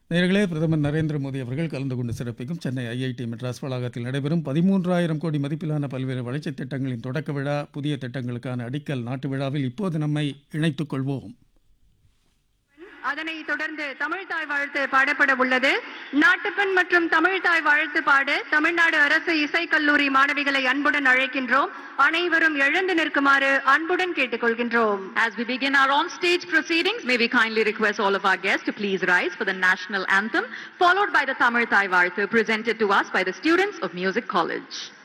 நேர்களே பிரதமர் நரேந்திர மோடி அவர்கள் கலந்து கொண்டு சிறப்பிக்கும் சென்னை ஐஐடி மெட்ராஸ் வளாகத்தில் நடைபெறும் பதிமூன்றாயிரம் கோடி மதிப்பிலான பல்வேறு வளர்ச்சித் திட்டங்களின் தொடக்க விழா புதிய திட்டங்களுக்கான அடிக்கல் நாட்டு விழாவில் இப்போது நம்மை இணைத்துக் கொள்வோம் அதனை தொடர்ந்து தமிழ்தாய் வாழ்த்து பாடப்பட உள்ளது நாட்டுப்பண் மற்றும் தமிழ்தாய் வாழ்த்து பாட தமிழ்நாடு அரசு இசைக் கல்லூரி மாணவிகளை அன்புடன் அழைக்கின்றோம் அனைவரும் எழுந்து நிற்குமாறு அன்புடன் கேட்டுக்கொள்கின்றோம் As we begin our on-stage proceedings, may we kindly request all of our guests to please rise for the national anthem, followed by the Tamil Thai Varthu presented to us by the students of Music College.